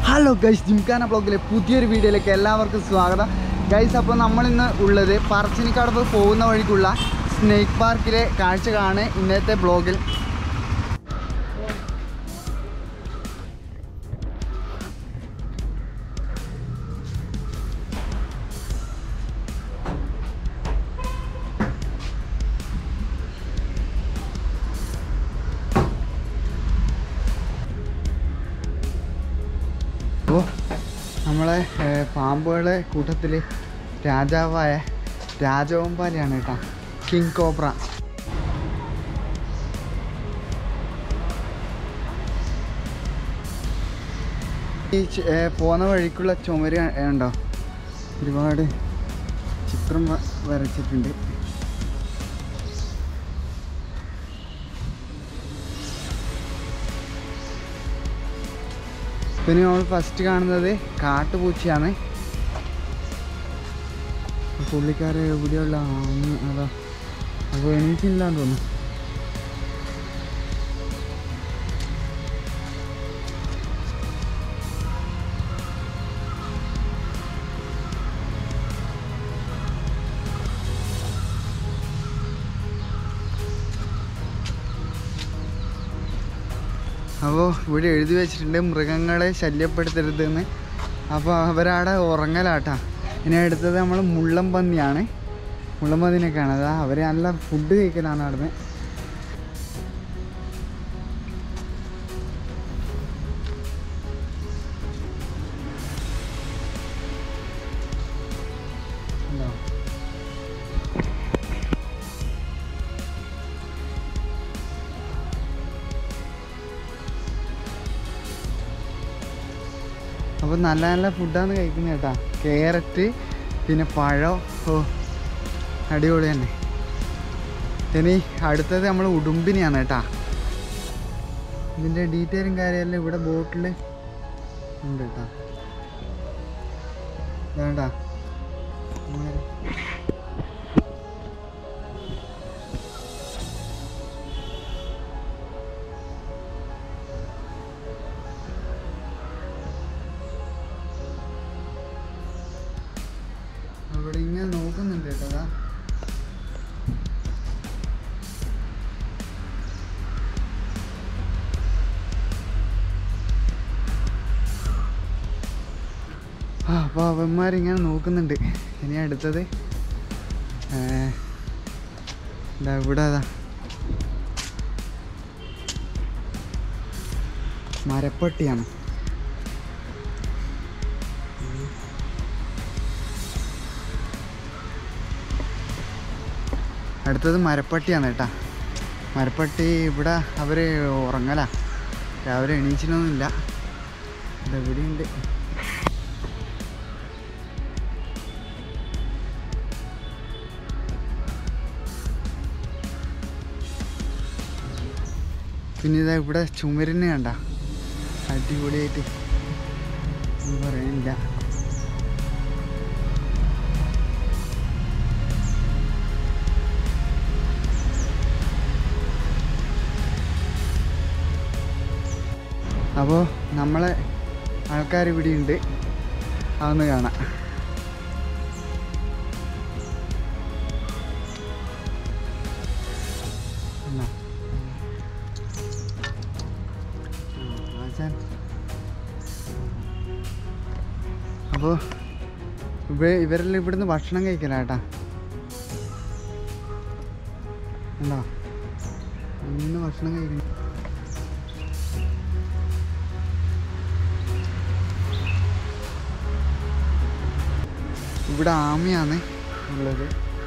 Hello guys gymkhana ബ്ലോഗിലെ പുതിയൊരു വീഡിയോയിലേക്ക് എല്ലാവർക്കും സ്വാഗതം ഗൈസ് അപ്പോൾ നമ്മളിന്ന് ഉള്ളത് പറച്ചിനിക്കടവ് പോകുന്ന വഴിക്കുള്ള സ്നേക്ക് പാർക്കിലെ കാഴ്ചകളാണ് ഇന്നത്തെ ബ്ലോഗിൽ അപ്പോൾ നമ്മളെ ഏർ, പാമ്പുകളെ കൂട്ടത്തിൽ രാജാവായ രാജവമ്പാലിയാണ് കേട്ടോ കിങ് കോബ്ര ഈ ച്- ഏർ, പോകുന്ന വഴിക്കുള്ള ചുമര് ക- ഉണ്ടോ ഒരുപാട് ചിത്രം വ- വരച്ചിട്ടുണ്ട് പിന്നെ നമ്മൾ ഫസ്റ്റ് കാണുന്നത് കാട്ടുപൂച്ചയാണ് പുള്ളിക്കാരെ എവിടെയുള്ള ആന്ന് അതാ അപ്പോൾ എണീറ്റില്ലാന്ന് തോന്നുന്നു അപ്പോൾ ഇവിടെ എഴുതി വെച്ചിട്ടുണ്ട് മൃഗങ്ങളെ ശല്യപ്പെടുത്തരുതെന്ന് അപ്പോൾ അവരവിടെ ഉറങ്ങലാട്ടാ ഇനി അടുത്തത് നമ്മൾ മുള്ളം പന്നിയാണ് മുള്ളം പന്നിനെ കാണാതെ അവർ നല്ല ഫുഡ് കഴിക്കലാണ് അവിടുന്ന് ഉണ്ടോ? അപ്പോൾ നല്ല നല്ല ഫുഡാണ് കഴിക്കുന്നത് കേട്ടാ ക്യാരറ്റ് പിന്നെ പഴം ഓ അടിപൊളി തന്നെ ഇനി അടുത്തത് നമ്മൾ ഉടുമ്പിനെയാണ് കേട്ടാ ഇതിൻ്റെ ഡീറ്റെയിലും കാര്യമെല്ലാം ഇവിടെ ബോട്ടിൽ ഉണ്ട് കേട്ടാ വേണ്ട അവിടെ ഇങ്ങനെ നോക്കുന്നുണ്ട് കേട്ടോ അതാ ആ അപ്പോൾ അവന്മാരിങ്ങനെ നോക്കുന്നുണ്ട് ഇനി അടുത്തത് ഏ, ദാ ഇവിടെ അതാ മരപ്പട്ടിയാണ് അടുത്തത് മരപ്പട്ടിയാണ് കേട്ടാ മരപ്പട്ടി ഇവിടെ അവർ ഉറങ്ങല രാവിലെ എണീച്ചിട്ടൊന്നുമില്ല ഇതെവിടെയുണ്ട് പിന്നെ ഇതാ ഇവിടെ ചുമരിനെ കണ്ട അടിപൊളിയായിട്ട് ഒന്നും പറയാനില്ല അപ്പോൾ നമ്മളെ ആൾക്കാർ ഇവിടെ ഉണ്ട് അതൊന്ന് കാണാം എന്നാ? ആ, ആശാൻ. അപ്പോൾ ഇവ ഇവരെല്ലാം ഇവിടുന്ന് ഭക്ഷണം കഴിക്കലാട്ടാ ഉണ്ടോ ഇന്ന് ഭക്ഷണം കഴിക്കണം ഇവിടെ ആമയാണ് ഉള്ളത്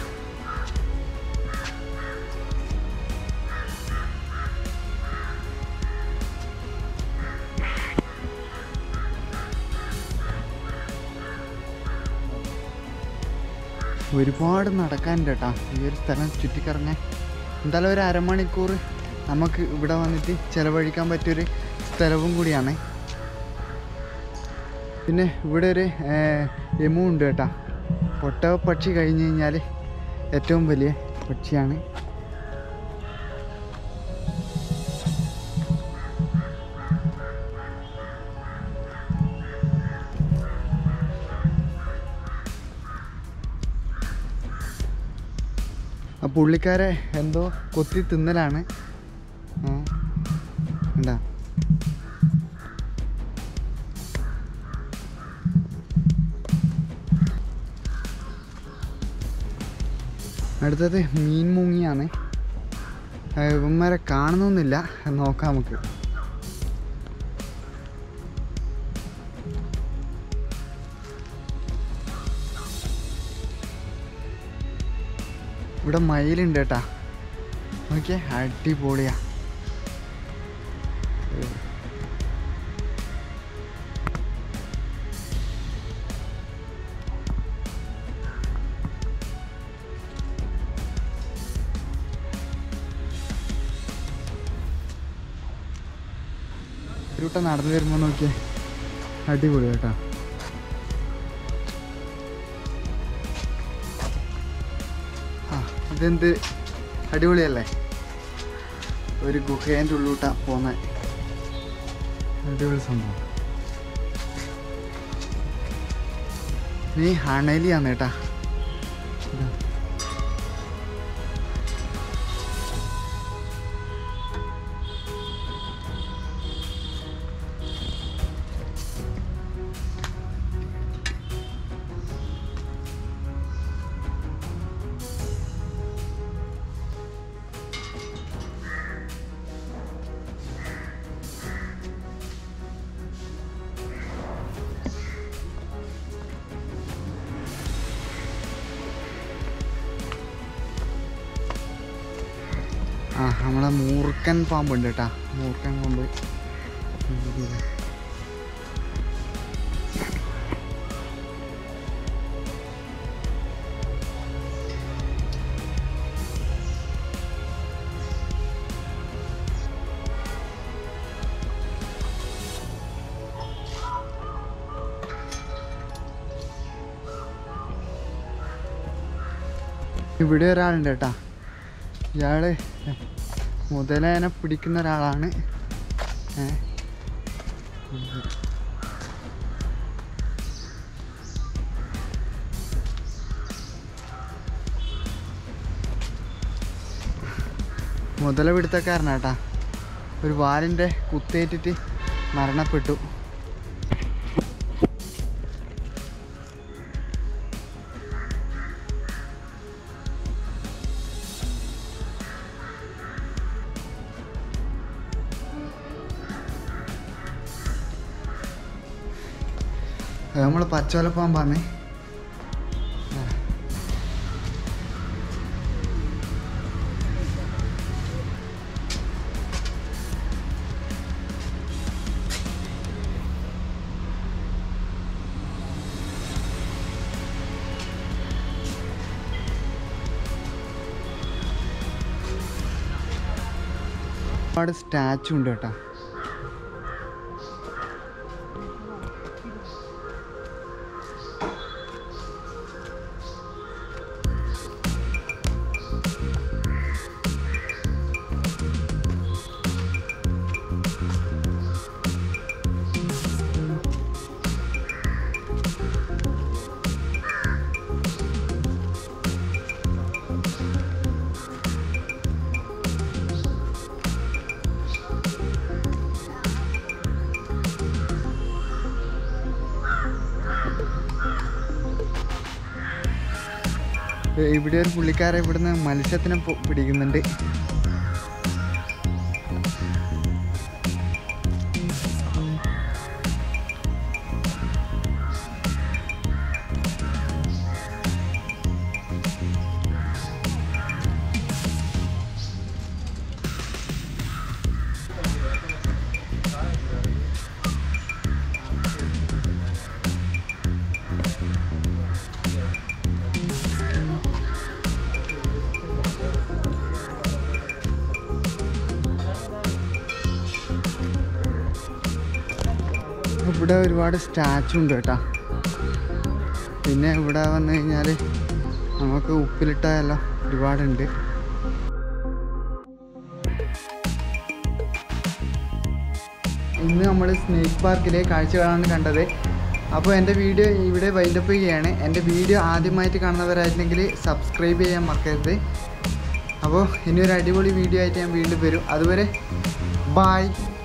ഒരുപാട് നടക്കാനുണ്ട് കേട്ടോ ഈ ഒരു സ്ഥലം ചുറ്റിക്കറങ്ങാൻ എന്തായാലും ഒരു അരമണിക്കൂർ നമുക്ക് ഇവിടെ വന്നിട്ട് ചിലവഴിക്കാൻ പറ്റിയൊരു സ്ഥലവും കൂടിയാണ് പിന്നെ ഇവിടെ ഒരു എമു ഉണ്ട് കേട്ടോ ഒട്ടക പക്ഷി കഴിഞ്ഞ് കഴിഞ്ഞാൽ ഏറ്റവും വലിയ പക്ഷിയാണ് ആ പുള്ളിക്കാരെ എന്തോ കൊത്തി തിന്നലാണ് ആ എന്താ അടുത്തത് മീൻ മുങ്ങിയാണ് ആ, ഇവന്മാരെ കാണുന്നൊന്നുമില്ല നോക്കാം നമുക്ക് ഇവിടെ മയിലുണ്ട് കേട്ടാ നോക്കിയേ അടിപൊളിയാ ഒരു വട്ടം നടന്നു വരുമ്പോൾ നോക്കിയേ അടിപൊളി കേട്ടോ ആ ഇതെന്ത് അടിപൊളിയല്ലേ ഒരു ഗുഹേൻ്റെ ഉള്ളിലോട്ടാ പോന്നെ അടിപൊളി സംഭവം നീ അണലിയാണ് കേട്ടാ ഇതാ. ആ നമ്മളെ മൂർക്കൻ പാമ്പുണ്ട് കേട്ടാ മൂർക്കൻ പാമ്പ് ഇവിടെ ഒരാളുണ്ട് കേട്ടാ ഇയാള് മുതലേനെ പിടിക്കുന്ന ഒരാളാണ് ഏ മുതല പിടുത്തക്കാരനാട്ടാ ഒരു വാലിൻ്റെ കുത്തേറ്റിട്ട് മരണപ്പെട്ടു നമ്മൾ പച്ചോലപ്പാമ്പാണ് ഒരുപാട് സ്റ്റാച്ചു ഉണ്ട് കേട്ടോ ഏ, ഇവിടെ ഒരു പുള്ളിക്കാരെ ഇവിടുന്ന് മത്സ്യത്തിനെ പൊ- പിടിക്കുന്നുണ്ട് ഇവിടെ ഒരുപാട് സ്റ്റാച്ചു ഉണ്ട് കേട്ടോ പിന്നെ ഇവിടെ വന്നു കഴിഞ്ഞാൽ നമുക്ക് ഉപ്പിലിട്ടതെല്ലാം ഒരുപാടുണ്ട് ഇന്ന് നമ്മൾ സ്നേക്ക് പാർക്കിലെ കാഴ്ചകളാണ് കണ്ടത് അപ്പോൾ എൻ്റെ വീഡിയോ ഇവിടെ വൈൻഡപ്പ് ചെയ്യുകയാണ് എൻ്റെ വീഡിയോ ആദ്യമായിട്ട് കാണുന്നവരായിരുന്നെങ്കിൽ സബ്സ്ക്രൈബ് ചെയ്യാൻ മറക്കരുത് അപ്പോൾ ഇനി ഒരു അടിപൊളി വീഡിയോ ആയിട്ട് ഞാൻ വീണ്ടും വരും അതുവരെ ബായ്